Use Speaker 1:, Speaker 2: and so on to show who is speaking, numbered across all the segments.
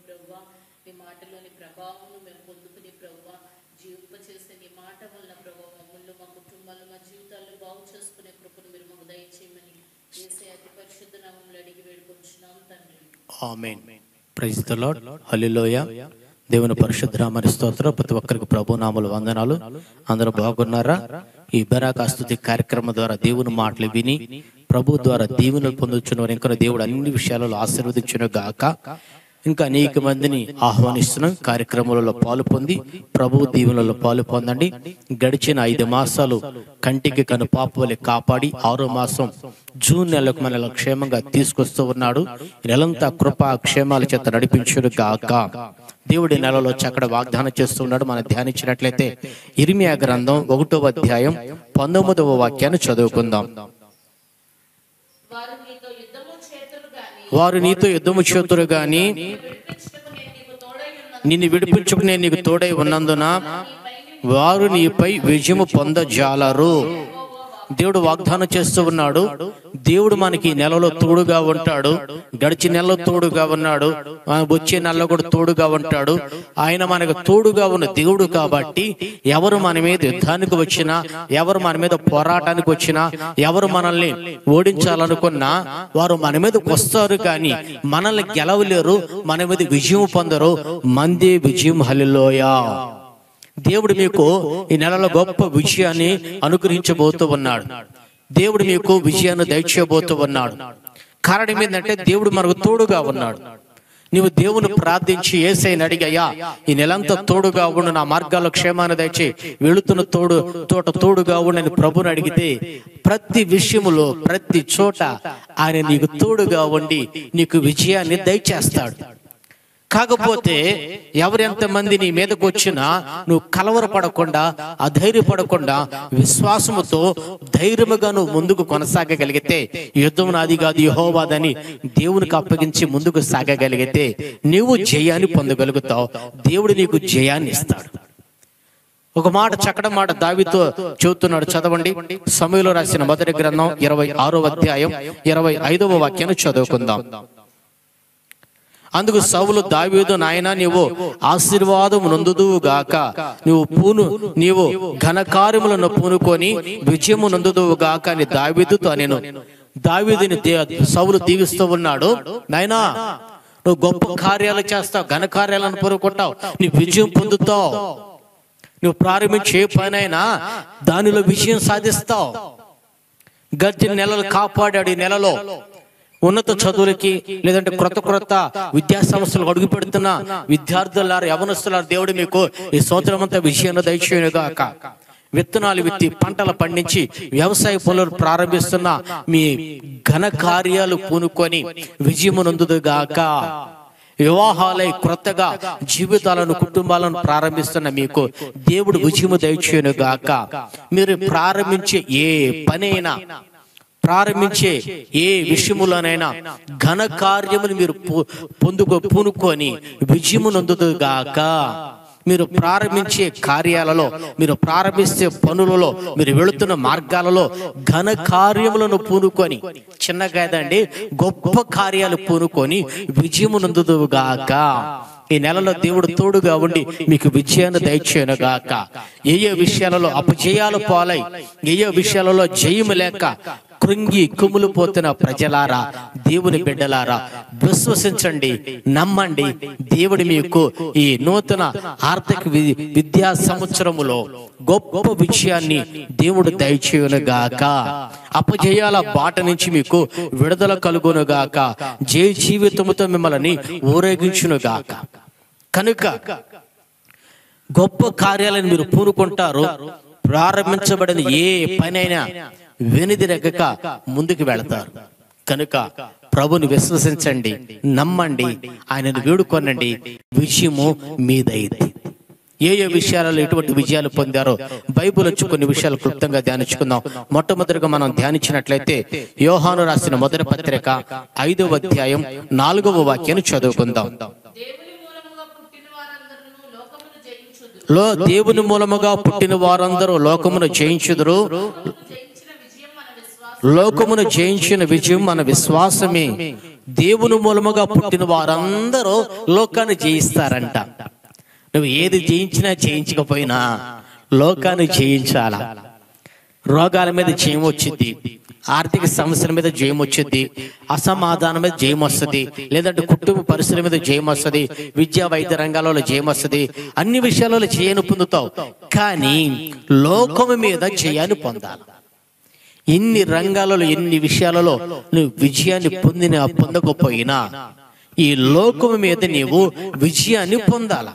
Speaker 1: ప్రవ్వా మీ మాటలోని ప్రభావం మేము పొందుకుని ప్రవ్వా జీవింపచేసే నీ మాట వల్ల ప్రభావ మమ్మల్ని మా కుటుంబాలు మా జీవితాలను బాగు చేసుకునే కృపను మీరు మాకు దయచేయమని చేసే అతి పరిశుద్ధ నామంలో అడిగి వేడుకొంచున్నాం తండ్రి
Speaker 2: amen praise the lord hallelujah దేవుని పరిశుద్ధరామని స్తోత్రం ప్రతి ఒక్కరికి ప్రభు నామలు వందనాలు అందరూ బాగున్నారా ఈ బెరాకా స్తుతి కార్యక్రమం ద్వారా దేవుని మాటలు విని ప్రభు ద్వారా దీవెనలు పొందుచున్న ఇంకా దేవుడు అన్ని విషయాలలో ఆశీర్వదించును గాక ఇంకా అనేక మందిని ఆహ్వానిస్తున్నాం కార్యక్రమాలలో పాలు పొంది ప్రభు దీవెనలలో పాలు పొందండి గడిచిన ఐదు మాసాలు కంటికి కను పాపవలి కాపాడి ఆరో మాసం జూన్ నెలకు మనలో క్షేమంగా తీసుకొస్తూ ఉన్నాడు ఈ నెలంతా కృప క్షేమాల చేత నడిపించును గాక దేవుడి నెలలో చక్కడ వాగ్దానం చేస్తున్నాడు మనం ధ్యానించినట్లయితే ఇరిమియా గ్రంథం ఒకటో అధ్యాయం పంతొమ్మిదవ వాక్యాన్ని చదువుకుందాం
Speaker 1: వారు నీతో యుద్ధము చేతులు గాని
Speaker 2: వారు నీతో యుద్ధము చేతురు గాని
Speaker 1: విడిపించుటకు నేను నీకు తోడై ఉన్నాను
Speaker 2: నిన్ను విడిపించుకు నేను నీకు తోడై ఉన్నందున వారు నీపై విజయము పొందజాలరు దేవుడు వాగ్దానం చేస్తూ ఉన్నాడు దేవుడు మనకి ఈ నెలలో తోడుగా ఉంటాడు గడిచి నెలలో తోడుగా ఉన్నాడు ఆ వచ్చే నెలలో కూడా తోడుగా ఉంటాడు ఆయన మనకు తోడుగా ఉన్న దేవుడు కాబట్టి ఎవరు మన మీద యుద్ధానికి వచ్చినా ఎవరు మన మీద పోరాటానికి వచ్చినా ఎవరు మనల్ని ఓడించాలనుకున్నా వారు మన మీదకి వస్తారు కానీ మనల్ని గెలవలేరు మన మీద విజయం పొందరు మందే విజయం హలిలోయా దేవుడు మీకు ఈ నెలలో గొప్ప విజయాన్ని అనుగ్రహించబోతూ ఉన్నాడు దేవుడు మీకు విజయాన్ని దయచేయబోతూ ఉన్నాడు కారణం ఏంటంటే దేవుడు మనకు తోడుగా ఉన్నాడు నీవు దేవుని ప్రార్థించి ఏసైని అడిగయ్యా ఈ నెలంతా తోడుగా ఉండు నా మార్గాల్లో క్షేమాన్ని దయచి వెళుతున్న తోడు తోట తోడుగా ఉండని ప్రభుని అడిగితే ప్రతి విషయములో ప్రతి చోట ఆయన నీకు తోడుగా ఉండి నీకు విజయాన్ని దయచేస్తాడు కాకపోతే ఎవరెంత మంది నీ మీదకు వచ్చినా నువ్వు కలవరపడకుండా అధైర్యపడకుండా విశ్వాసముతో ధైర్యముగా నువ్వు ముందుకు కొనసాగగలిగితే యుద్ధం నాది కాదు యహోవాదని దేవునికి అప్పగించి ముందుకు సాగగలిగితే నీవు జయాన్ని పొందగలుగుతావు దేవుడు నీకు జయాన్ని ఇస్తాడు ఒక మాట చక్కడ మాట దావితో చెబుతున్నాడు చదవండి సమయంలో రాసిన మొదటి గ్రంథం ఇరవై ఆరో అధ్యాయం ఇరవై ఐదవ వాక్యాన్ని చదువుకుందాం అందుకు సౌలు దావీదు నాయన నీవు ఆశీర్వాదం నొందుదువు గాక నీవు పూను నీవు ఘనకార్యములను పూనుకొని విజయము నొందుదువు గాక అని దావీదుతో నేను దావీదుని దే- సౌలు దీవిస్తూ ఉన్నాడు నాయనా నువ్వు గొప్ప కార్యాలు చేస్తావు ఘన కార్యాలను పూనుకుంటావు నీ విజయం పొందుతావు నువ్వు ప్రారంభించే పనైనా దానిలో విజయం సాధిస్తావు గడిచిన నెలలు కాపాడాడు ఈ నెలలో ఉన్నత చదువులకి లేదంటే క్రొత్త క్రొత్త విద్యా సంస్థలకు అడుగు పెడుతున్న విద్యార్థులారు యవనస్తులారు దేవుడు మీకు ఈ సంవత్సరం అంతా విజయాన్ని దయచేయనుగాక విత్తనాలు విత్తి పంటలు పండించి వ్యవసాయ పనులు ప్రారంభిస్తున్న మీ ఘన కార్యాలు పూనుకొని విజయమునందుగాక వివాహాలై క్రొత్తగా జీవితాలను కుటుంబాలను ప్రారంభిస్తున్న మీకు దేవుడు విజయము దయచేయను గాక మీరు ప్రారంభించే ఏ పనైనా ప్రారంభించే ఏ విషయములోనైనా ఘన కార్యములు మీరు పొ- పొందుకో పూనుకొని విజయము గాక మీరు ప్రారంభించే కార్యాలలో మీరు ప్రారంభించే పనులలో మీరు వెళుతున్న మార్గాలలో ఘన కార్యములను పూనుకొని చిన్న కాదండి గొప్ప కార్యాలు పూనుకొని విజయము గాక ఈ నెలలో దేవుడు తోడుగా ఉండి మీకు విజయాన్ని దయచేయను గాక ఏ ఏ విషయాలలో అపజయాలు పాలై ఏ ఏ విషయాలలో జయము లేక కృంగి కుమ్ములుపోతున్న ప్రజలారా దేవుని బిడ్డలారా విశ్వసించండి నమ్మండి దేవుడి మీకు ఈ నూతన ఆర్థిక వి- విద్యా సంవత్సరములో గొప్ప విజయాన్ని దేవుడు దయచేయునుగాక అపజయాల బాట నుంచి మీకు విడుదల కలుగునుగాక జయ జీవితముతో మిమ్మల్ని ఊరేగించునుగాక కనుక గొప్ప కార్యాలను మీరు పూనుకుంటారు ప్రారంభించబడిన ఏ పనైనా వెనుదిరగక ముందుకు వెళతారు కనుక ప్రభుని విశ్వసించండి నమ్మండి ఆయనను వేడుకొనండి విజయము మీదైంది ఏ ఏ విషయాలలో ఎటువంటి విజయాలు పొందారో బైబిల్ వచ్చి కొన్ని విషయాలు క్లుప్తంగా ధ్యానించుకుందాం మొట్టమొదటిగా మనం ధ్యానించినట్లయితే యోహాను రాసిన మొదటి పత్రిక ఐదవ అధ్యాయం నాలుగవ వాక్యాన్ని చదువుకుందాం
Speaker 1: దేవుని మూలముగా పుట్టిన వారందరూ లోకమును జయించుదు
Speaker 2: లో దేవుని మూలముగా పుట్టిన వారందరూ లోకమును జయించుదురు
Speaker 1: జయించిన విజయం మన విశ్వాసం
Speaker 2: లోకమును జయించిన విజయం మన విశ్వాసమే దేవుని మూలముగా పుట్టిన వారందరూ లోకాన్ని జయిస్తారంట నువ్వు ఏది జయించినా జయించకపోయినా లోకాన్ని జయించాలా రోగాల మీద జయం వచ్చింది ఆర్థిక సమస్యల మీద జయం వచ్చింది అసమాధానం మీద జయం వస్తుంది లేదంటే కుటుంబ పరిస్థితుల మీద జయం వస్తుంది విద్యా వైద్య రంగాలలో జయం వస్తుంది అన్ని విషయాలలో జయాన్ని పొందుతావు కానీ లోకము మీద జయాన్ని పొందాలి ఎన్ని రంగాలలో ఎన్ని విషయాలలో నువ్వు విజయాన్ని పొందిన పొందకపోయినా ఈ లోకము మీద నీవు విజయాన్ని పొందాల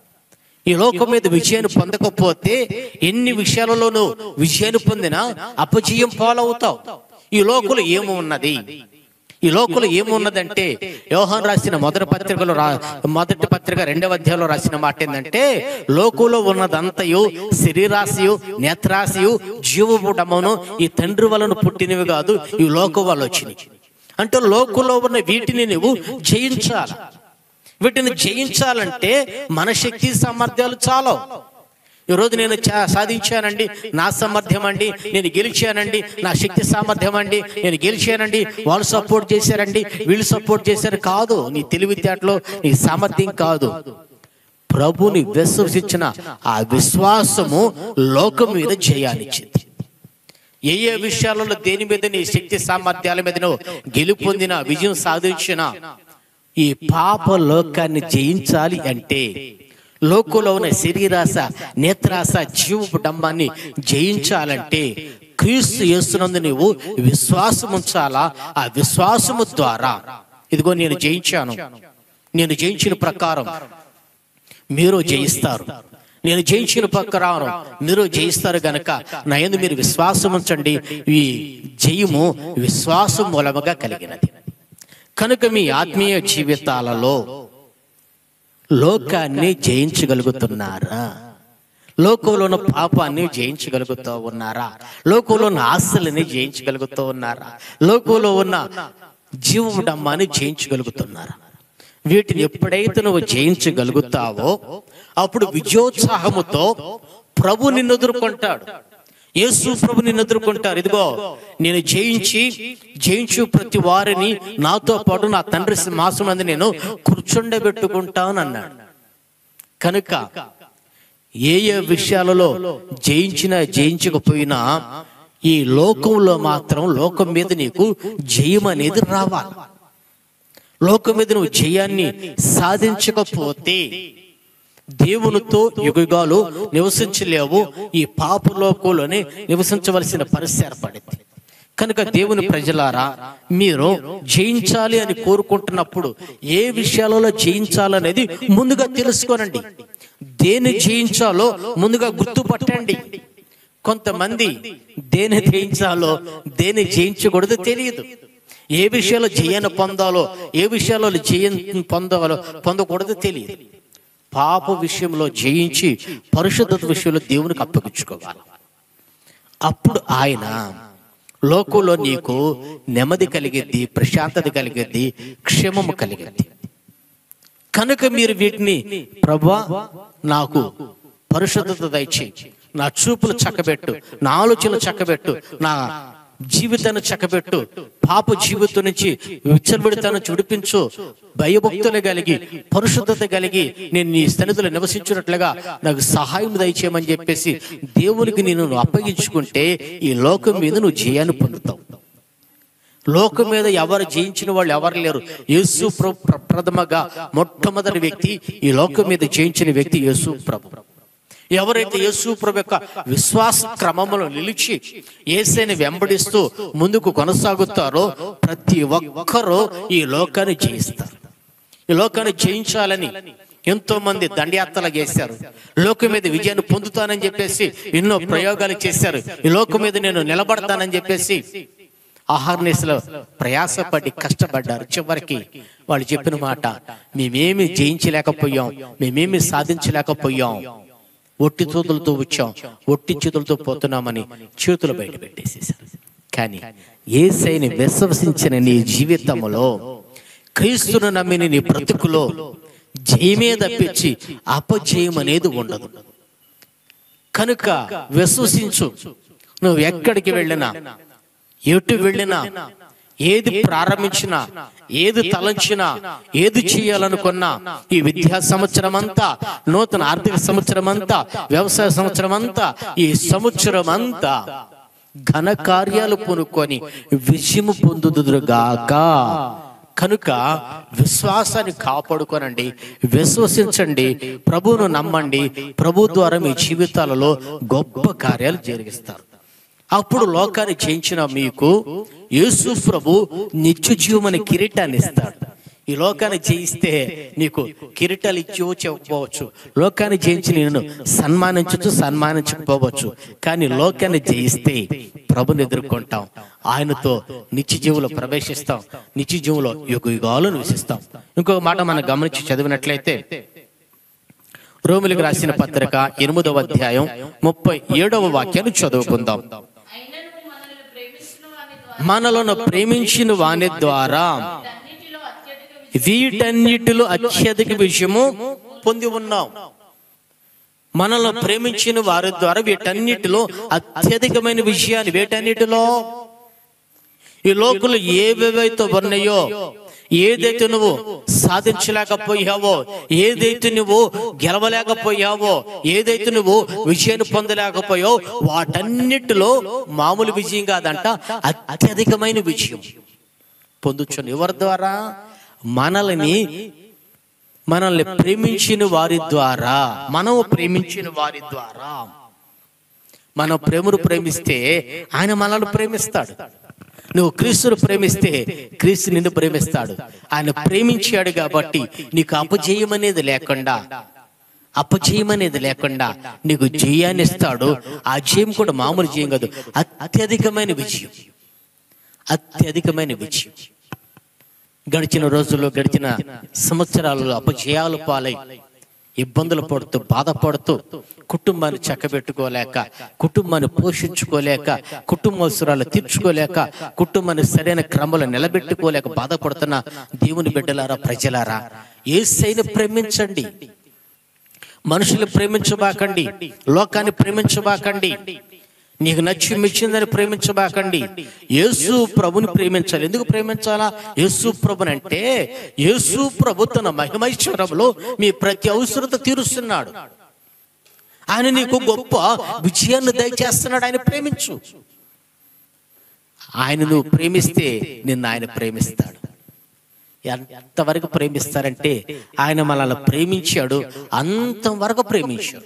Speaker 2: ఈ లోకం మీద విజయాన్ని పొందకపోతే ఎన్ని విషయాలలోనూ విజయాన్ని పొందినా అపజయం పాలవుతావు ఈ లోకంలో ఏమున్నది ఈ లోకంలో ఏమున్నదంటే యోహాన్ రాసిన మొదటి పత్రికలో రా మొదటి పత్రిక రెండవ అధ్యాయంలో రాసిన మాట ఏంటంటే లోకంలో ఉన్నదంతయు శరీరాశయు నేత్రాశయు జీవపుటమును ఈ తండ్రి వలన పుట్టినవి కాదు ఈ లోకం వల్ల వచ్చినాయి అంటే లోకంలో ఉన్న వీటిని నువ్వు జయించాలి వీటిని జయించాలంటే మన శక్తి సామర్థ్యాలు చాలా ఈరోజు నేను చా- సాధించానండి నా సామర్థ్యం అండి నేను గెలిచానండి నా శక్తి సామర్థ్యం అండి నేను గెలిచానండి వాళ్ళు సపోర్ట్ చేశారండి వీళ్ళు సపోర్ట్ చేశారు కాదు నీ తెలివితేటలో నీ సామర్థ్యం కాదు ప్రభుని విశ్వసించిన ఆ విశ్వాసము లోకం మీద జయాన్నిచ్చింది ఏ ఏ విషయాలలో దేని మీద నీ శక్తి సామర్థ్యాల మీద నువ్వు గెలుపొందిన విజయం సాధించిన ఈ పాప లోకాన్ని జయించాలి అంటే లోకంలో ఉన్న శరీరాశ నేత్రాశ జీవపు డంబాన్ని జయించాలంటే క్రీస్తు యేసునందు నీవు విశ్వాసం ఉంచాలా ఆ విశ్వాసము ద్వారా ఇదిగో నేను జయించాను నేను జయించిన ప్రకారం మీరు జయిస్తారు నేను జయించిన ప్రకారం మీరు జయిస్తారు గనక నా యందు మీరు విశ్వాసం ఉంచండి ఈ జయము విశ్వాసం మూలముగా కలిగినది కనుక మీ ఆత్మీయ జీవితాలలో లోకాన్ని జయించగలుగుతున్నారా లోకంలో ఉన్న పాపాన్ని జయించగలుగుతూ ఉన్నారా లోకంలో ఉన్న ఆశలని జయించగలుగుతూ ఉన్నారా లోకంలో ఉన్న జీవడమ్మాన్ని జయించగలుగుతున్నారా వీటిని ఎప్పుడైతే నువ్వు జయించగలుగుతావో అప్పుడు విజయోత్సాహముతో ప్రభు నిన్ను ఎదుర్కొంటాడు యేసు ప్రభు నిన్ను ఎదుర్కొంటారు ఇదిగో నేను జయించి జయించు ప్రతి వారిని నాతో పాటు నా తండ్రి సింహాసనం నేను కూర్చుండబెట్టుకుంటాను అన్నాడు కనుక ఏ ఏ విషయాలలో జయించినా జయించకపోయినా ఈ లోకంలో మాత్రం లోకం మీద నీకు జయం అనేది రావాలి లోకం మీద నువ్వు జయాన్ని సాధించకపోతే దేవునితో యుగాలు నివసించలేవు ఈ పాప లోకంలోనే నివసించవలసిన పరిస్థితి ఏర్పడింది కనుక దేవుని ప్రజలారా మీరు జయించాలి అని కోరుకుంటున్నప్పుడు ఏ విషయాలలో జయించాలనేది ముందుగా తెలుసుకోనండి దేని జయించాలో ముందుగా గుర్తుపట్టండి కొంతమంది దేని జయించాలో దేని జయించకూడదు తెలియదు ఏ విషయాల్లో జయాన్ని పొందాలో ఏ విషయాల్లో జయం పొందాలో పొందకూడదు తెలియదు పాప విషయంలో జయించి పరిశుద్ధత విషయంలో దేవునికి అప్పగించుకోవాలి అప్పుడు ఆయన లోకంలో నీకు నెమ్మది కలిగిద్ది ప్రశాంతత కలిగిద్ది క్షేమము కలిగిద్ది కనుక మీరు వీటిని ప్రభా నాకు పరిశుద్ధత దయచి నా చూపులు చక్కబెట్టు నా ఆలోచనలు చక్కబెట్టు నా జీవితాన్ని చక్కబెట్టు పాప జీవితం నుంచి విచ్చలబెడతాను చుడిపించు భయభక్తులు కలిగి పరిశుద్ధత కలిగి నేను నీ సన్నిధిలో నివసించినట్లుగా నాకు సహాయం దయచేయమని చెప్పేసి దేవునికి నేను అప్పగించుకుంటే ఈ లోకం మీద నువ్వు జయాన్ని పొందుతావు లోకం మీద ఎవరు జయించిన వాళ్ళు ఎవరు లేరు యేసు ప్రభు ప్ర- ప్రథమగా మొట్టమొదటి వ్యక్తి ఈ లోకం మీద జయించిన వ్యక్తి యేసు ప్రభు ఎవరైతే యేసు ప్రభు యొక్క విశ్వాస క్రమంలో నిలిచి ఏసైని వెంబడిస్తూ ముందుకు కొనసాగుతారో ప్రతి ఒక్కరూ ఈ లోకాన్ని జయిస్తారు ఈ లోకాన్ని జయించాలని ఎంతో మంది దండయాత్రలు చేశారు లోకం మీద విజయాన్ని పొందుతానని చెప్పేసి ఎన్నో ప్రయోగాలు చేశారు ఈ లోకం మీద నేను నిలబడతానని చెప్పేసి ఆహార్నిసలో ప్రయాసపడి కష్టపడ్డారు చివరికి వాళ్ళు చెప్పిన మాట మేమేమి జయించలేకపోయాం మేమేమి సాధించలేకపోయాం ఒట్టి చేతులతో వచ్చాం ఒట్టి చేతులతో పోతున్నామని చేతులు బయట పెట్టేసేసారు కానీ ఏసైని విశ్వసించిన నీ జీవితంలో క్రీస్తును నమ్మిన నీ బ్రతుకులో జయమే తప్పించి అపజయం అనేది ఉండదు కనుక విశ్వసించు నువ్వు ఎక్కడికి వెళ్ళినా ఎటు వెళ్ళినా ఏది ప్రారంభించినా ఏది తలంచినా ఏది చేయాలనుకున్నా ఈ విద్యా సంవత్సరం అంతా నూతన ఆర్థిక సంవత్సరం అంతా వ్యవసాయ సంవత్సరం అంతా ఈ సంవత్సరం అంతా ఘన కార్యాలు పూనుకొని విజయము పొందుదురుగాక కనుక విశ్వాసాన్ని కాపాడుకోనండి విశ్వసించండి ప్రభువును నమ్మండి ప్రభు ద్వారా మీ జీవితాలలో గొప్ప కార్యాలు జరిగిస్తారు అప్పుడు లోకాన్ని జయించిన మీకు యేసు ప్రభు నిత్య జీవమని కిరీటాన్ని ఇస్తాడు ఈ లోకాన్ని జయిస్తే నీకు కిరీటాలు ఇచ్చో చెప్పవచ్చు లోకాన్ని జయించి నేను సన్మానించచ్చు సన్మానించకపోవచ్చు కానీ లోకాన్ని జయిస్తే ప్రభుని ఎదుర్కొంటాం ఆయనతో నిత్య జీవులో ప్రవేశిస్తాం నిత్య జీవులో యుగ యుగాలు నివసిస్తాం ఇంకొక మాట మనం గమనించి చదివినట్లయితే రోమిలకు రాసిన పత్రిక ఎనిమిదవ అధ్యాయం ముప్పై ఏడవ వాక్యాన్ని చదువుకుందాం
Speaker 1: అయినను మనల్ని ప్రేమించిన వాని ద్వారా
Speaker 2: మనలను ప్రేమించిన వాని ద్వారా
Speaker 1: వీటన్నిటిలో అత్యధిక విజయం
Speaker 2: వీటన్నిటిలో అత్యధిక విషయము పొంది ఉన్నాం మనల్ని ప్రేమించిన వారి ద్వారా వీటన్నిటిలో అత్యధికమైన విషయాన్ని వీటన్నిటిలో ఈ లోకులు ఏవేవైతే ఉన్నాయో ఏదైతే నువ్వు సాధించలేకపోయావో ఏదైతే నువ్వు గెలవలేకపోయావో ఏదైతే నువ్వు విజయాన్ని పొందలేకపోయావో వాటన్నిటిలో మామూలు విజయం కాదంట అత్యధికమైన విజయం పొందుచుని ఎవరి ద్వారా మనల్ని మనల్ని ప్రేమించిన వారి ద్వారా మనము ప్రేమించిన వారి ద్వారా మనం ప్రేమను ప్రేమిస్తే ఆయన మనల్ని ప్రేమిస్తాడు నువ్వు క్రీస్తును ప్రేమిస్తే క్రీస్తు నిన్ను ప్రేమిస్తాడు ఆయన ప్రేమించాడు కాబట్టి నీకు అపజయం అనేది లేకుండా అపజయం అనేది లేకుండా నీకు జయాన్ని ఇస్తాడు ఆ జయం కూడా మామూలు జయం కాదు అత్యధికమైన విజయం అత్యధికమైన విజయం గడిచిన రోజుల్లో గడిచిన సంవత్సరాలలో అపజయాలు పాలై ఇబ్బందులు పడుతూ బాధపడుతూ కుటుంబాన్ని చక్కబెట్టుకోలేక కుటుంబాన్ని పోషించుకోలేక కుటుంబ అవసరాలు తీర్చుకోలేక కుటుంబాన్ని సరైన క్రమంలో నిలబెట్టుకోలేక బాధపడుతున్న దేవుని బిడ్డలారా ప్రజలారా ఏసైని ప్రేమించండి మనుషులు ప్రేమించబాకండి లోకాన్ని ప్రేమించబాకండి నీకు నచ్చి మెచ్చిందని ప్రేమించబాకండి యేసు ప్రభుని ప్రేమించాలి ఎందుకు ప్రేమించాలా యేసు ప్రభుని అంటే యేసు ప్రభు తన మహిమైశ్వరంలో మీ ప్రతి అవసరత తీరుస్తున్నాడు ఆయన నీకు గొప్ప విజయాన్ని దయచేస్తున్నాడు ఆయన ప్రేమించు ఆయన నువ్వు ప్రేమిస్తే నిన్ను ఆయన ప్రేమిస్తాడు ఎంతవరకు ప్రేమిస్తారంటే ఆయన మనల్ని ప్రేమించాడు అంతవరకు ప్రేమించాడు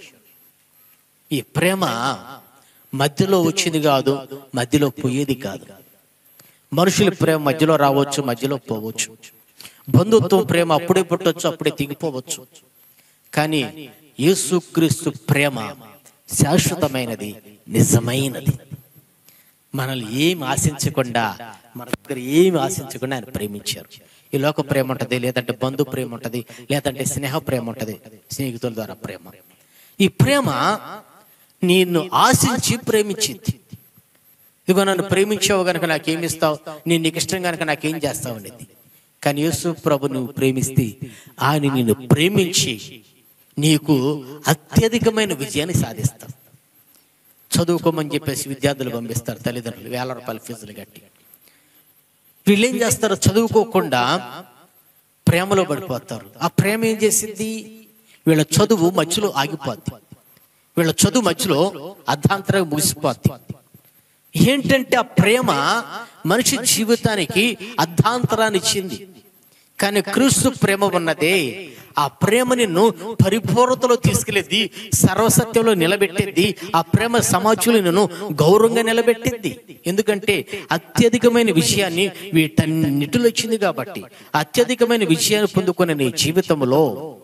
Speaker 2: ఈ ప్రేమ మధ్యలో వచ్చింది కాదు మధ్యలో పోయేది కాదు మనుషుల ప్రేమ మధ్యలో రావచ్చు మధ్యలో పోవచ్చు బంధుత్వం ప్రేమ అప్పుడే పుట్టొచ్చు అప్పుడే దిగిపోవచ్చు కానీ యేసుక్రీస్తు ప్రేమ శాశ్వతమైనది నిజమైనది మనల్ని ఏం ఆశించకుండా మన దగ్గర ఏమి ఆశించకుండా ఆయన ప్రేమించారు ఈ లోక ప్రేమ ఉంటది లేదంటే బంధు ప్రేమ ఉంటది లేదంటే స్నేహ ప్రేమ ఉంటది స్నేహితుల ద్వారా ప్రేమ ఈ ప్రేమ నిన్ను ఆశించి ప్రేమించింది ఇదిగో నన్ను ప్రేమించావు గనక నాకేం ఇస్తావు నేను నీకు ఇష్టం గనక నాకేం చేస్తావు అనేది కానీ యేసు ప్రభు నువ్వు ప్రేమిస్తే ఆయన నిన్ను ప్రేమించి నీకు అత్యధికమైన విజయాన్ని సాధిస్తావు చదువుకోమని చెప్పేసి విద్యార్థులు పంపిస్తారు తల్లిదండ్రులు వేల రూపాయల ఫీజులు కట్టి వీళ్ళు ఏం చేస్తారు చదువుకోకుండా ప్రేమలో పడిపోతారు ఆ ప్రేమ ఏం చేసింది వీళ్ళ చదువు మధ్యలో ఆగిపోద్ది వీళ్ళ చదువు మధ్యలో అర్ధాంతరంగా ముగిసిపోద్ది ఏంటంటే ఆ ప్రేమ మనిషి జీవితానికి అర్ధాంతరాన్ని ఇచ్చింది కానీ క్రీస్తు ప్రేమ ఉన్నదే ఆ ప్రేమ నిన్ను పరిపూర్ణతలో తీసుకెళ్ళేది సర్వసత్యంలో నిలబెట్టేది ఆ ప్రేమ సమాజంలో నిన్ను గౌరవంగా నిలబెట్టింది ఎందుకంటే అత్యధికమైన విషయాన్ని వీటన్నిటిలో ఇచ్చింది కాబట్టి అత్యధికమైన విషయాన్ని పొందుకునే నీ జీవితంలో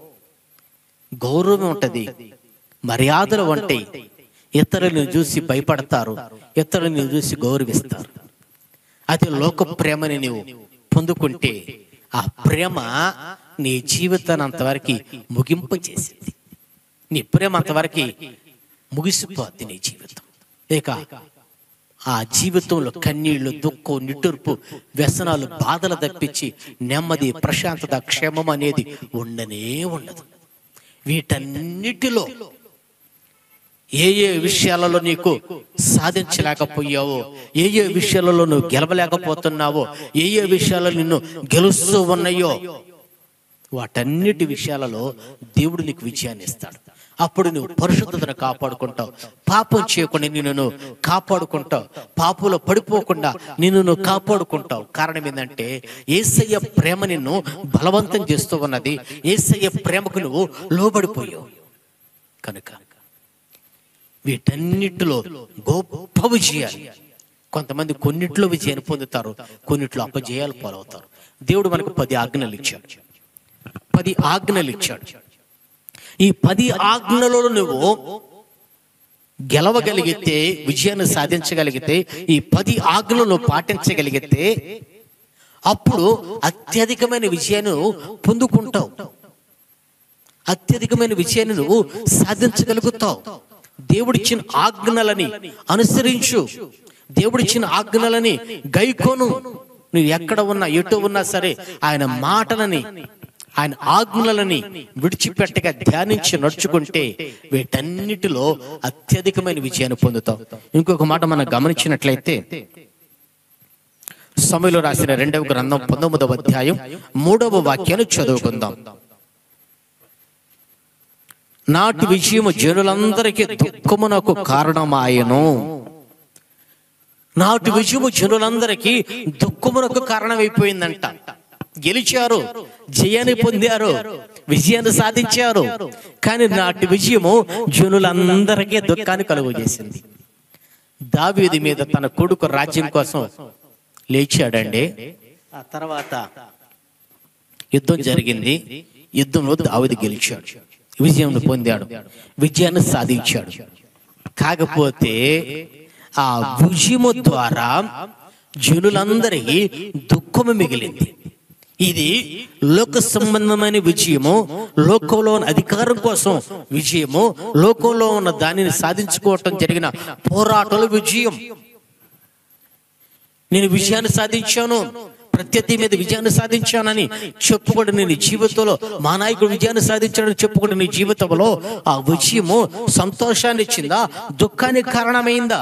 Speaker 2: గౌరవం ఉంటది మర్యాదలు ఉంటాయి ఇతరులను చూసి భయపడతారు ఇతరులను చూసి గౌరవిస్తారు అది లోక ప్రేమని నీవు పొందుకుంటే ఆ ప్రేమ నీ జీవితాన్ని అంతవరకు ముగింపు చేసింది నీ ప్రేమ అంతవరకు ముగిసిపోద్ది నీ జీవితం ఇక ఆ జీవితంలో కన్నీళ్లు దుఃఖం నిట్టూర్పు వ్యసనాలు బాధలు తప్పించి నెమ్మది ప్రశాంతత క్షేమం అనేది ఉండనే ఉండదు వీటన్నిటిలో ఏ ఏ విషయాలలో నీకు సాధించలేకపోయావో ఏ ఏ విషయాలలో నువ్వు గెలవలేకపోతున్నావో ఏ ఏ విషయాల్లో నిన్ను గెలుస్తూ ఉన్నాయో వాటన్నిటి విషయాలలో దేవుడు నీకు విజయాన్ని ఇస్తాడు అప్పుడు నువ్వు పరిశుద్ధతను కాపాడుకుంటావు పాపం చేయకుండా నిన్ను నువ్వు కాపాడుకుంటావు పాపంలో పడిపోకుండా నిన్ను నువ్వు కాపాడుకుంటావు కారణం ఏంటంటే ఏసయ్య ప్రేమ నిన్ను బలవంతం చేస్తూ ఉన్నది ఏసయ్య ప్రేమకు నువ్వు లోబడిపోయావు కనుక వీటన్నిటిలో గొప్ప విజయాలు కొంతమంది కొన్నిట్లో విజయాన్ని పొందుతారు కొన్నిట్లో అపజయాలు పాలవుతారు దేవుడు మనకు పది ఆజ్ఞలు ఇచ్చాడు పది ఆజ్ఞలు ఇచ్చాడు ఈ పది ఆజ్ఞలలో నువ్వు గెలవగలిగితే విజయాన్ని సాధించగలిగితే ఈ పది ఆజ్ఞలను పాటించగలిగితే అప్పుడు అత్యధికమైన విజయాన్ని నువ్వు పొందుకుంటావు అత్యధికమైన విజయాన్ని నువ్వు సాధించగలుగుతావు దేవుడిచ్చిన ఆజ్ఞలని అనుసరించు దేవుడిచ్చిన ఆజ్ఞలని గైకోను నువ్వు ఎక్కడ ఉన్నా ఎటు ఉన్నా సరే ఆయన మాటలని ఆయన ఆజ్ఞలని విడిచిపెట్టగా ధ్యానించి నడుచుకుంటే వీటన్నిటిలో అత్యధికమైన విజయాన్ని పొందుతావు ఇంకొక మాట మనం గమనించినట్లయితే సమయంలో రాసిన రెండవ గ్రంథం పంతొమ్మిదవ అధ్యాయం మూడవ వాక్యాన్ని చదువుకుందాం నాటి విజయము జనులందరికీ దుఃఖమునకు కారణమాయను నాటి విజయము జనులందరికీ దుఃఖమునకు కారణమైపోయిందంట గెలిచారు జయాన్ని పొందారు విజయాన్ని సాధించారు కానీ నాటి విజయము జనులందరికీ దుఃఖాన్ని కలుగు చేసింది దావీది మీద తన కొడుకు రాజ్యం కోసం లేచాడండి ఆ తర్వాత యుద్ధం జరిగింది యుద్ధంలో దావీదు గెలిచాడు విజయం పొందాడు విజయాన్ని సాధించాడు కాకపోతే ఆ విజయము ద్వారా జనులందరికీ దుఃఖము మిగిలింది ఇది లోక సంబంధమైన విజయము లోకంలో ఉన్న అధికారం కోసం విజయము లోకంలో ఉన్న దానిని సాధించుకోవటం జరిగిన పోరాటాల విజయం నేను విజయాన్ని సాధించాను ప్రత్యర్థి మీద విజయాన్ని సాధించానని చెప్పుకోండి నీ జీవితంలో మా నాయకుడు విజయాన్ని సాధించాడని చెప్పుకోండి నీ జీవితంలో ఆ విజయము సంతోషాన్ని ఇచ్చిందా దుఃఖానికి కారణమైందా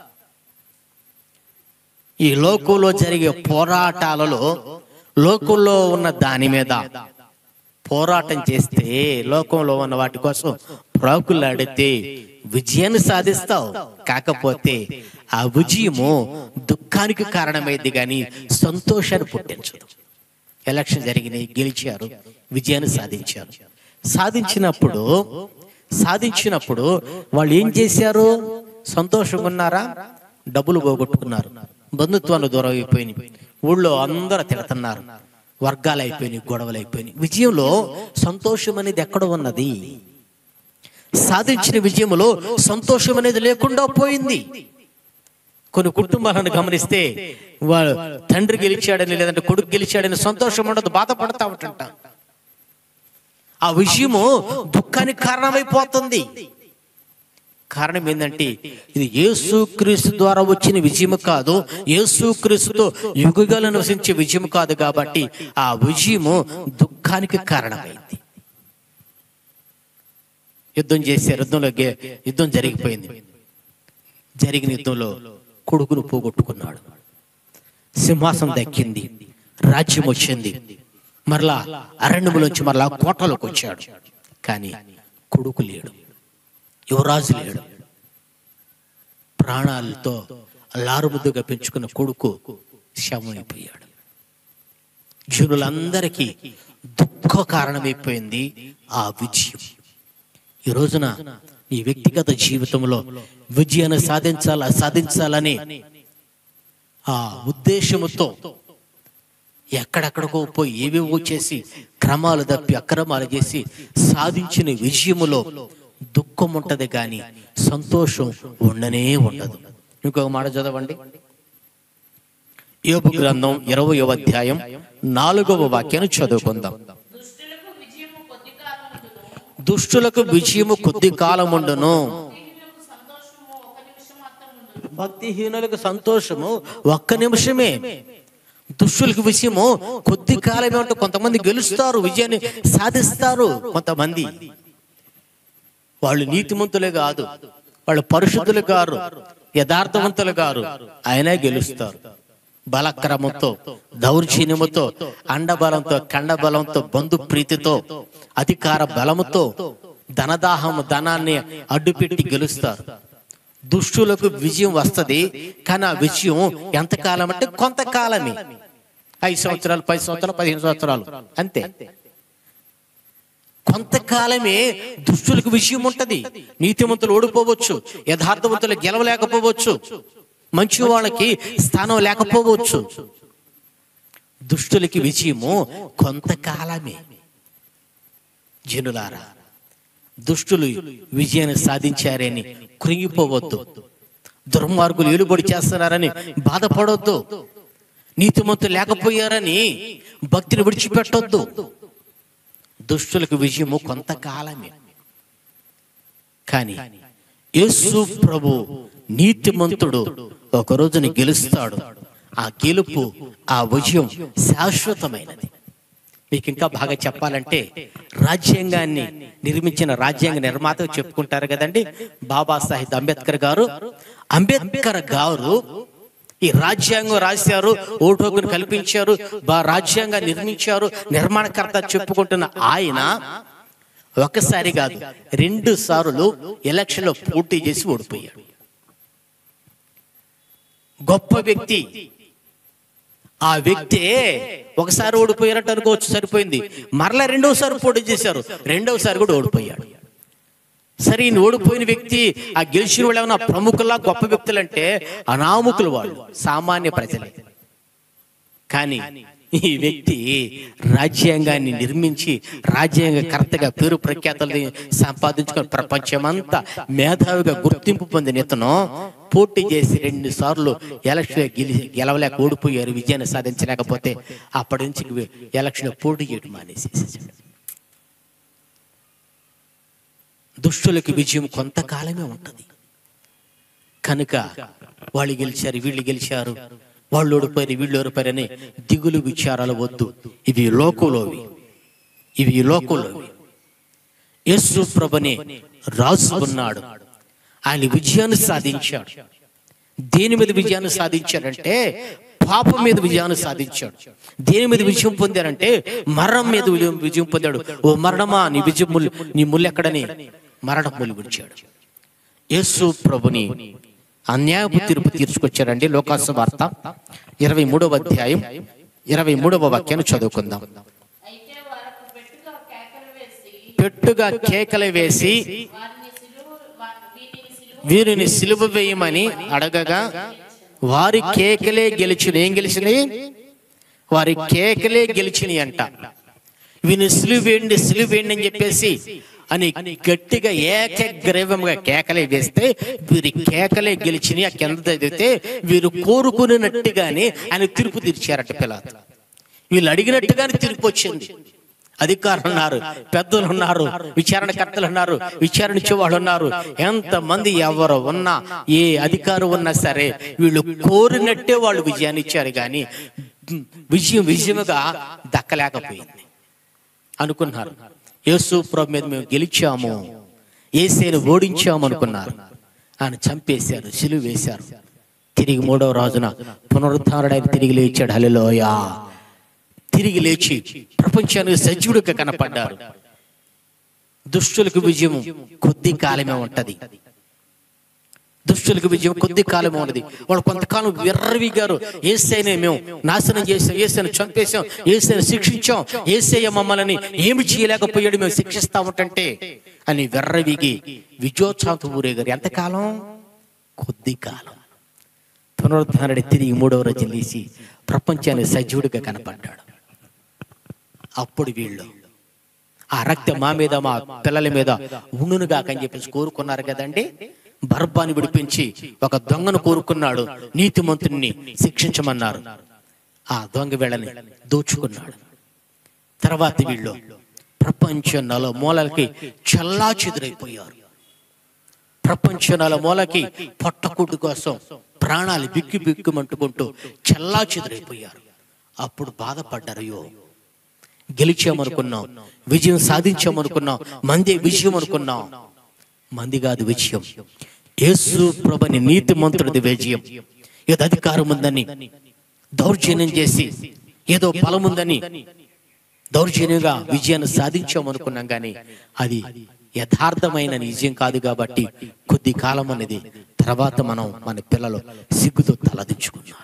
Speaker 2: ఈ లోకంలో జరిగే పోరాటాలలో లోకంలో ఉన్న దాని మీద పోరాటం చేస్తే లోకంలో ఉన్న వాటి కోసం ప్రాకులాడితే విజయాన్ని సాధిస్తావు కాకపోతే ఆ విజయము దుఃఖానికి కారణమైంది కానీ సంతోషాన్ని పుట్టించదు ఎలక్షన్ జరిగినాయి గెలిచారు విజయాన్ని సాధించారు సాధించినప్పుడు సాధించినప్పుడు వాళ్ళు ఏం చేశారు సంతోషంగా ఉన్నారా డబ్బులు పోగొట్టుకున్నారు బంధుత్వాలు దూరం అయిపోయినాయి ఊళ్ళో అందరూ తిడుతున్నారు వర్గాలు అయిపోయినాయి గొడవలు అయిపోయినాయి విజయంలో సంతోషం అనేది ఎక్కడ ఉన్నది సాధించిన విజయములో సంతోషం అనేది లేకుండా పోయింది కొన్ని కుటుంబాలను గమనిస్తే వాడు తండ్రి గెలిచాడని లేదంటే కొడుకు గెలిచాడని సంతోషం ఉండదు బాధపడతా ఉంటుంట ఆ విషయము దుఃఖానికి కారణమైపోతుంది కారణం ఏంటంటే ఇది యేసుక్రీస్తు ద్వారా వచ్చిన విజయం కాదు యేసుక్రీస్తుతో యుగగాలు నివసించే విజయం కాదు కాబట్టి ఆ విజయము దుఃఖానికి కారణమైంది యుద్ధం చేశారు యుద్ధంలో గే- యుద్ధం జరిగిపోయింది జరిగిన యుద్ధంలో కొడుకును పోగొట్టుకున్నాడు సింహాసనం దక్కింది రాజ్యం వచ్చింది మరలా అరణ్యములోంచి మరలా కోటలోకి వచ్చాడు కానీ కొడుకు లేడు యువరాజు లేడు ప్రాణాలతో లారుముద్దుగా పెంచుకున్న కొడుకు శవమైపోయాడు జనులందరికీ దుఃఖ కారణమైపోయింది ఆ విజయం ఈ రోజున నీ వ్యక్తిగత జీవితంలో విజయాన్ని సాధించాలా సాధించాలని ఆ ఉద్దేశముతో ఎక్కడెక్కడికో పోయి ఏవేవో చేసి క్రమాలు తప్పి అక్రమాలు చేసి సాధించిన విజయములో దుఃఖం ఉంటది కానీ సంతోషం ఉండనే ఉండదు ఇంకొక మాట చదవండి యోపు గ్రంథం ఇరవయో అధ్యాయం నాలుగవ వాక్యాన్ని చదువుకుందాం
Speaker 1: దుష్టులకు విజయము కొద్ది కాలముందును
Speaker 2: దుష్టులకు విజయము కొద్ది కాలముండును
Speaker 1: దీనులకు సంతోషము ఒక నిమిషం మాత్రం ఉండును
Speaker 2: భక్తిహీనులకు సంతోషము ఒక్క నిమిషమే దుష్టులకు విషయము కొద్ది కాలమే ఉంటే కొంతమంది గెలుస్తారు విజయాన్ని సాధిస్తారు కొంతమంది వాళ్ళు నీతిమంతులే కాదు వాళ్ళు పరిశుద్ధులు గారు యథార్థవంతులు గారు ఆయనే గెలుస్తారు బలక్రమంతో దౌర్జన్యముతో అండబలంతో కండబలంతో బంధు ప్రీతితో అధికార బలముతో ధనదాహము ధనాన్ని అడ్డుపెట్టి గెలుస్తారు దుష్టులకు విజయం వస్తది కానీ ఆ విజయం ఎంతకాలం అంటే కొంతకాలమే ఐదు సంవత్సరాలు పది సంవత్సరాలు పదిహేను సంవత్సరాలు అంతే కొంతకాలమే దుష్టులకు విషయం ఉంటది నీతిమంతులు ఓడిపోవచ్చు యథార్థవంతులు గెలవలేకపోవచ్చు మంచి వాళ్ళకి స్థానం లేకపోవచ్చు దుష్టులకి విజయము కొంతకాలమే జనులారా దుష్టులు విజయాన్ని సాధించారని కృంగిపోవద్దు దుర్మార్గులు ఏలుబడి చేస్తున్నారని బాధపడొద్దు నీతిమంతులు లేకపోయారని భక్తిని విడిచిపెట్టొద్దు దుష్టులకు విజయము కొంతకాలమే కానీ యేసు ప్రభు నీతిమంతుడు ఒక రోజుని గెలుస్తాడు ఆ గెలుపు ఆ విజయం శాశ్వతమైనది మీకు ఇంకా బాగా చెప్పాలంటే రాజ్యాంగాన్ని నిర్మించిన రాజ్యాంగ నిర్మాత చెప్పుకుంటారు కదండి బాబాసాహెబ్ అంబేద్కర్ గారు అంబేద్కర్ గారు ఈ రాజ్యాంగం రాశారు ఓటోకుని కల్పించారు బా రాజ్యాంగాన్ని నిర్మించారు నిర్మాణకర్త చెప్పుకుంటున్న ఆయన ఒకసారి కాదు రెండు సార్లు ఎలక్షన్లో పోటీ చేసి ఓడిపోయాడు గొప్ప వ్యక్తి ఆ వ్యక్తే ఒకసారి ఓడిపోయారట అనుకోవచ్చు సరిపోయింది మరలా రెండోసారి పోటీ చేశారు రెండోసారి కూడా ఓడిపోయాడు సరే ఈయన ఓడిపోయిన వ్యక్తి ఆ గెలిచిన వాళ్ళు ఏమన్నా ప్రముఖులా గొప్ప వ్యక్తులు అంటే అనాముకులు వాళ్ళు సామాన్య ప్రజలే కానీ ఈ వ్యక్తి రాజ్యాంగాన్ని నిర్మించి రాజ్యాంగకర్తగా పేరు ప్రఖ్యాతలు సంపాదించుకొని ప్రపంచమంతా మేధావిగా గుర్తింపు పొందిన ఇతను పోటీ చేసి రెండు సార్లు ఎలక్షన్ గెలి గెలవలేక ఓడిపోయారు విజయాన్ని సాధించలేకపోతే అప్పటి నుంచి ఎలక్షన్ పోటీ చేయడం మానేసేసాడు దుష్టులకు విజయం కొంతకాలమే ఉంటది కనుక వాళ్ళు గెలిచారు వీళ్ళు గెలిచారు వాళ్ళు ఓడిపోయారు వీళ్ళు ఓడిపోయారని దిగులు విచారాలు వద్దు ఇవి లోకంలోవి ఇవి లోకంలోవి యేసు ప్రభుని రాజు ఉన్నాడు ఆయన విజయాన్ని సాధించాడు దేని మీద విజయాన్ని సాధించాడంటే పాపం మీద విజయాన్ని సాధించాడు దేని మీద విజయం పొందాడంటే మరణం మీద విజయం విజయం పొందాడు ఓ మరణమా నీ విజయం ముళ్ళు నీ ముల్లెక్కడని మరణం ముళ్ళు విడిచాడు యేసు ప్రభుని అన్యాయపు తీర్పు తీర్చుకొచ్చాడండి లోకాసు వార్త ఇరవై మూడవ అధ్యాయం ఇరవై మూడవ వాక్యాన్ని చదువుకుందాం
Speaker 1: అయితే వారికి పెట్టుగా కేకలు వేసి
Speaker 2: పెట్టుగా కేకలు వేసి
Speaker 1: వారిని సిలువ వా- వీరిని సిలువ
Speaker 2: వీరిని సిలువ వేయమని అడగగా వారి కేకలే గెలిచిన ఏం గెలిచినాయి వారి కేకలే గెలిచినాయి అంట వీని సిలువ వేయండి సిలువ వేయండి అని చెప్పేసి అని గట్టిగా ఏకగ్రీవంగా కేకలే వేస్తే వీరి కేకలే గెలిచినాయి ఆ కింద చదివితే వీరు కోరుకున్నట్టుగానే ఆయన తీర్పు తీర్చారట పిల్లలు వీళ్ళు అడిగినట్టుగానే తీర్పు వచ్చింది అధికారులు ఉన్నారు పెద్దలు ఉన్నారు విచారణకర్తలు ఉన్నారు విచారణ ఇచ్చేవాళ్ళు ఉన్నారు ఎంత మంది ఎవరు ఉన్నా ఏ అధికారం ఉన్నా సరే వీళ్ళు కోరినట్టే వాళ్ళు విజయాన్ని ఇచ్చారు కానీ విజయం విజయముగా దక్కలేకపోయింది అనుకున్నారు యేసు ప్రభు మీద మేము గెలిచాము ఏసేను ఓడించాము అనుకున్నారు ఆయన చంపేశారు సిలువ వేశారు తిరిగి మూడవ రోజున పునరుద్ధారుడైన తిరిగి లేచాడు హలిలోయా తిరిగి లేచి ప్రపంచానికి సజీవుడిగా కనపడ్డారు దుష్టులకు విజయం కొద్ది కాలమే ఉంటది దుష్టులకు విజయం కొద్ది కాలమే ఉన్నది వాళ్ళు కొంతకాలం విర్రవిగారు ఏసైనే మేము నాశనం చేసాం ఏసైని చంపేశాం ఏసైని శిక్షించాం ఏసయ్య మమ్మల్ని ఏమి చేయలేకపోయాడు మేము శిక్షిస్తా ఉంటంటే అని వెర్రవిగి విజయోత్సాహంతో ఊరేగారు ఎంతకాలం కొద్ది కాలం పునరుద్ధానుడి తిరిగి మూడవ రోజు లేచి ప్రపంచాన్ని సజీవుడిగా కనపడ్డాడు అప్పుడు వీళ్ళు ఆ రక్తం మా మీద మా పిల్లల మీద ఉండునుగాక అని చెప్పేసి కోరుకున్నారు కదండి బర్బాన్ని విడిపించి ఒక దొంగను కోరుకున్నాడు నీతిమంతుని శిక్షించమన్నారు ఆ దొంగ వీళ్ళని దోచుకున్నాడు తర్వాత వీళ్ళు ప్రపంచ నల మూలలకి చల్లా చెదురైపోయారు ప్రపంచ నల మూలకి పొట్టకుట్టు కోసం ప్రాణాలు బిక్కు బిక్కుమంటుకుంటూ చల్లా చెదురైపోయారు అప్పుడు బాధపడ్డారు అయ్యో గెలిచామనుకున్నాం విజయం సాధించామనుకున్నాం మంది విజయం అనుకున్నాం మంది కాదు విజయం యేసు ప్రభుని నీతిమంతుడిది విజయం ఏదో అధికారం ఉందని దౌర్జన్యం చేసి ఏదో బలం ఉందని దౌర్జన్యంగా విజయాన్ని సాధించామనుకున్నాం కానీ అది యథార్థమైన నిజం కాదు కాబట్టి కొద్ది కాలం అనేది తర్వాత మనం మన పిల్లలు సిగ్గుతో తలదించుకున్నారు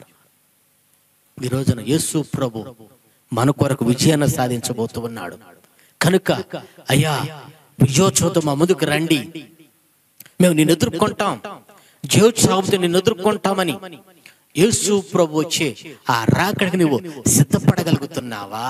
Speaker 2: ఈ రోజున యేసు ప్రభు మన కొరకు విజయాన్ని సాధించబోతూ ఉన్నాడు కనుక అయ్యా విజయోత్సవంతో మా ముందుకు రండి మేము నిన్ను ఎదుర్కొంటాం జయోత్సవంతో నిన్ను ఎదుర్కొంటామని యేసు ప్రభు వచ్చే ఆ రాకడికి నువ్వు సిద్ధపడగలుగుతున్నావా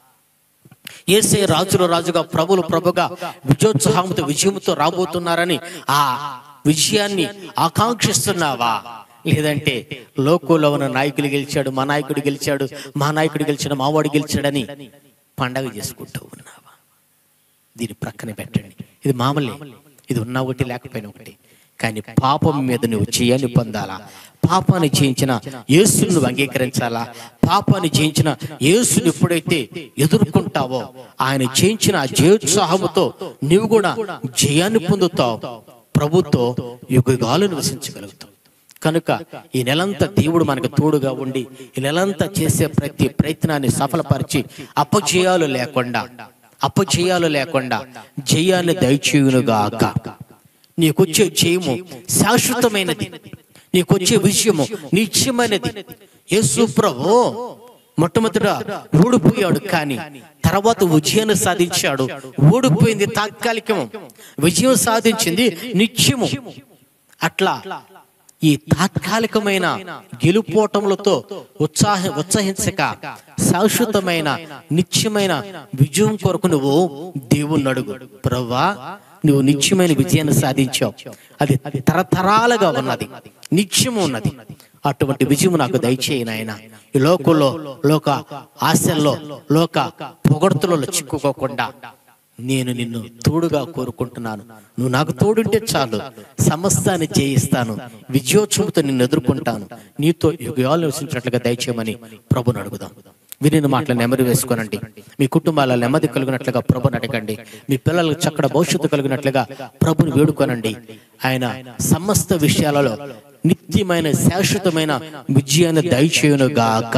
Speaker 2: ఏసే రాజుల రాజుగా ప్రభులు ప్రభుగా విజయోత్సాహంతో విజయంతో రాబోతున్నారని ఆ విజయాన్ని ఆకాంక్షిస్తున్నావా లేదంటే లోకంలో ఉన్న నాయకులు గెలిచాడు మా నాయకుడు గెలిచాడు మా నాయకుడు గెలిచాడు మావాడు గెలిచాడని పండగ చేసుకుంటూ ఉన్నావా దీని ప్రక్కన పెట్టండి ఇది మామూలే ఇది ఉన్న ఒకటి లేకపోయినా ఒకటి కానీ పాపం మీద నువ్వు చేయాలి పొందాలా పాపాన్ని జయించిన యేసుని నువ్వు అంగీకరించాలా పాపాన్ని జయించిన యేసుని ఎప్పుడైతే ఎదుర్కొంటావో ఆయన జయించిన ఆ జయోత్సాహముతో నీవు కూడా జయాన్ని పొందుతావు ప్రభుతో యుగాలు నివసించగలుగుతావు కనుక ఈ నెలంతా దేవుడు మనకు తోడుగా ఉండి ఈ నెలంతా చేసే ప్రతి ప్రయత్నాన్ని సఫలపరిచి అపజయాలు లేకుండా అపజయాలు లేకుండా జయాన్ని దయచేయునుగాక నీకొచ్చే జయము శాశ్వతమైనది నీకొచ్చే విషయము నిత్యమైనది యేసు ప్రభు మొట్టమొదట ఓడిపోయాడు కానీ తర్వాత విజయాన్ని సాధించాడు ఓడిపోయింది తాత్కాలికము విజయం సాధించింది నిత్యము అట్లా ఈ తాత్కాలికమైన గెలుపోటములతో ఉత్సాహ ఉత్సహించక శాశ్వతమైన నిత్యమైన విజయం కొరకు నువ్వు దేవుణ్ణి అడుగు ప్రవ్వా నువ్వు నిత్యమైన విజయాన్ని సాధించావు అది తరతరాలుగా ఉన్నది నిత్యము ఉన్నది అటువంటి విజయం నాకు దయచేయి నాయన ఈ లోకంలో లోక ఆశల్లో లోక పొగడ్తలలో చిక్కుకోకుండా నేను నిన్ను తోడుగా కోరుకుంటున్నాను నువ్వు నాకు తోడుంటే చాలు సమస్తాన్ని జయిస్తాను విజయోత్సవంతో నిన్ను ఎదుర్కొంటాను నీతో యుగాలు నివసించినట్లుగా దయచేయమని ప్రభుని అడుగుదాం వినిన మాటలు నెమరు వేసుకోనండి మీ కుటుంబాల నెమ్మది కలిగినట్లుగా ప్రభుని అడగండి మీ పిల్లలకు చక్కడ భవిష్యత్తు కలిగినట్లుగా ప్రభుని వేడుకోనండి ఆయన సమస్త విషయాలలో నిత్యమైన శాశ్వతమైన విజయాన్ని దయచేయును గాక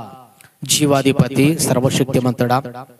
Speaker 2: జీవాధిపతి సర్వశక్తిమంతుడా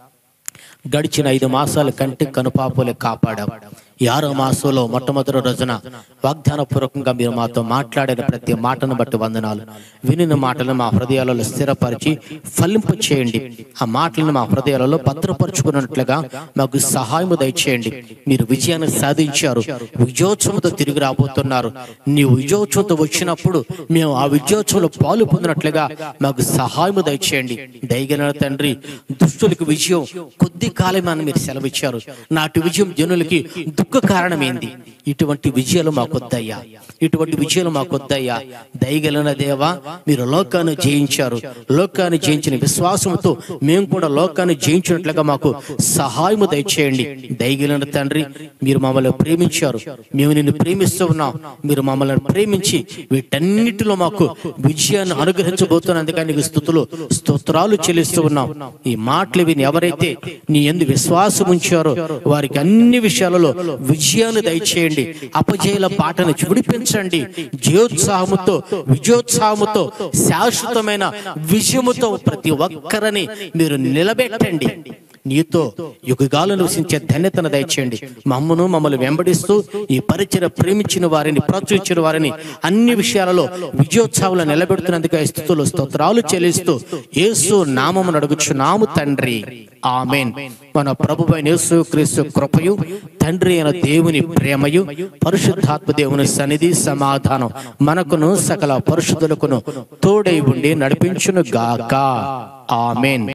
Speaker 2: గడిచిన ఐదు మాసాల కంటే కనుపాపులే కాపాడాం ఈ ఆరో మాసంలో మొట్టమొదటి రోజున వాగ్దాన పూర్వకంగా మీరు మాతో మాట్లాడిన ప్రతి మాటను బట్టి వందనాలు వినిన మాటలను మా హృదయాలలో స్థిరపరిచి ఫలింప చేయండి ఆ మాటలను మా హృదయాలలో భద్రపరుచుకున్నట్లుగా మాకు సహాయము దయచేయండి మీరు విజయాన్ని సాధించారు విజయోత్సవంతో తిరిగి రాబోతున్నారు నీవు విజయోత్సవంతో వచ్చినప్పుడు మేము ఆ విజయోత్సవంలో పాలు పొందినట్లుగా మాకు సహాయము దయచేయండి దయగల తండ్రి దుష్టులకు విజయం కొద్ది కాలమని మీరు సెలవిచ్చారు నాటి విజయం జనులకి దుఃఖ కారణమైంది ఇటువంటి విజయాలు మాకొద్దయ్యా ఇటువంటి విజయాలు మాకొద్దయ్యా దయగలన దేవా మీరు లోకాన్ని జయించారు లోకాన్ని జయించిన విశ్వాసంతో మేము కూడా లోకాన్ని జయించినట్లుగా మాకు సహాయము దయచేయండి దయగలన తండ్రి మీరు మమ్మల్ని ప్రేమించారు మేము నిన్ను ప్రేమిస్తూ ఉన్నాం మీరు మమ్మల్ని ప్రేమించి వీటన్నిటిలో మాకు విజయాన్ని అనుగ్రహించబోతున్నందుకని నీకు స్థుతులు స్తోత్రాలు చెల్లిస్తూ ఉన్నాం ఈ మాటలు విని ఎవరైతే నీ ఎందు విశ్వాసం ఉంచారో వారికి అన్ని విషయాలలో విజయాన్ని దయచేయండి అపజయాల బాటను విడిపించండి జయోత్సాహముతో విజయోత్సాహముతో శాశ్వతమైన విజయముతో ప్రతి ఒక్కరిని మీరు నిలబెట్టండి నీతో యుగాలు నివసించే ధన్యతను దయచేయండి మమ్మను మమ్మల్ని వెంబడిస్తూ ఈ పరిచయ ప్రేమించిన వారిని ప్రోత్సహించిన వారిని అన్ని విషయాలలో విజయోత్సవాలు నిలబెడుతున్నందుకు ఈ స్థుతులు స్తోత్రాలు చెల్లిస్తూ యేసు నామమును అడుగుచున్నాము తండ్రి ఆమెన్ మన ప్రభువైన యేసు క్రీస్తు కృపయు తండ్రి అయిన దేవుని ప్రేమయు పరిశుద్ధాత్మ దేవుని సన్నిధి సమాధానం మనకును సకల పరిశుద్ధులకును తోడై ఉండి నడిపించును గాక ఆమెన్